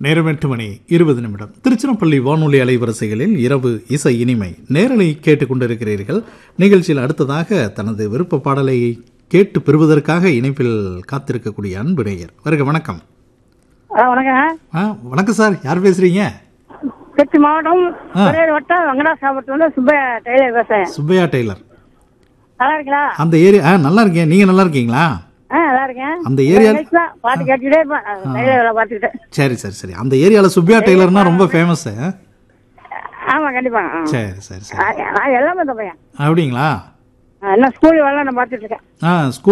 நேரம் எட்டு மணி இருபது நிமிடம் திருச்சிராப்பள்ளி வானொலி அலைவரிசைகளில் இரவு இசை இனிமை நேரலை கேட்டுக் கொண்டிருக்கிறீர்கள் நிகழ்ச்சியில் அடுத்ததாக தனது விருப்ப பாடலை கேட்டு பெறுவதற்காக இணைப்பில் காத்திருக்கக்கூடிய அன்பு நேயர் வருக வணக்கம் ஆ வணக்கம் ஆ வணக்கம் சார் யார் பேசுறீங்க திருச்சி மாவட்டம் பெரியர் வட்டம் வெங்கடாசாபுரத்துல சுப்பையா டெய்லர் பேசுறேன் சுப்பையா டெய்லர் நல்லா இருக்கீங்களா அந்த ஏரியா ஆ நல்லா இருக்கேன் நீங்க நல்லா இருக்கீங்களா ஆ நல்லா இருக்கேன் அந்த ஏரியா நிகழ்ச்சி தான் பாட்டு கேட்டுக்கிட்டே இருப்பேன் டெய்லர் வேலை பார்த்துக்கிட்டு சரி சரி சரி அந்த ஏரியாவில் சுப்பையா டெய்லர்னா ரொம்ப ஃபேமஸ் ஆமா கண்டிப்பா ஆ. சரி சரி சரி ஆ, நான் எல்லாமே இந்த பையன் அப்படிங்களா ஆ, இன்னும் ஸ்கூல் வேலை நான் பார்த்துட்டு இருக்கேன் ஆ ஸ்கூல்